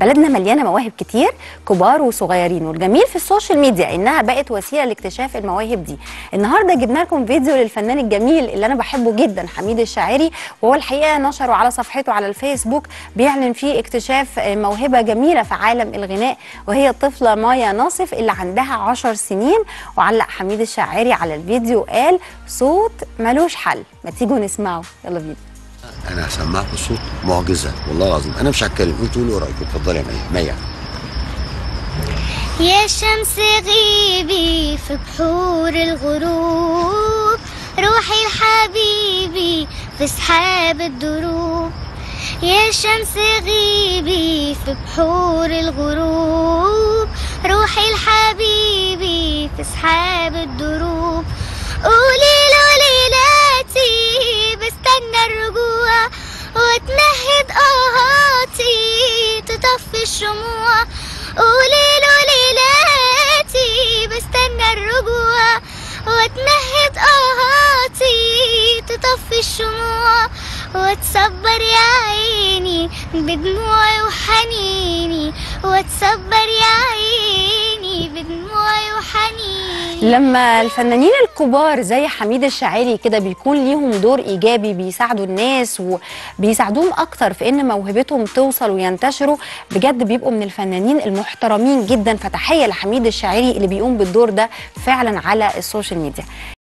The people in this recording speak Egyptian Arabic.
بلدنا مليانه مواهب كتير كبار وصغيرين والجميل في السوشيال ميديا انها بقت وسيله لاكتشاف المواهب دي النهارده جبنا لكم فيديو للفنان الجميل اللي انا بحبه جدا حميد الشاعري وهو الحقيقه نشره على صفحته على الفيسبوك بيعلن فيه اكتشاف موهبه جميله في عالم الغناء وهي الطفله مايا ناصف اللي عندها 10 سنين وعلق حميد الشاعري على الفيديو قال صوت ملوش حل ما تيجوا نسمعه يلا بينا انا هسمعكم صوت معجزه والله العظيم انا مش هتكلم انتوا قولوا رايكم اتفضلي يا ميا ميا يا شمس غيبي في بحور الغروب روحي لحبيبي في سحاب الدروب يا شمس غيبي في بحور الغروب روحي لحبيبي في سحاب الدروب قولي له ليلاتي بستنى الرجوع وتنهد آهاتي تطفي الشموع قولي له ليلاتي بستنى الرجوع وتنهد آهاتي تطفي الشموع وتصبر يا عيني بدموعي وحنيني وتصبر يا عيني بدموعي وحنيني لما الفنانين الكبار زي حميد الشاعري كده بيكون ليهم دور ايجابي بيساعدوا الناس وبيساعدوهم اكتر في ان موهبتهم توصل وينتشروا بجد بيبقوا من الفنانين المحترمين جدا فتحيه لحميد الشاعري اللي بيقوم بالدور ده فعلا على السوشيال ميديا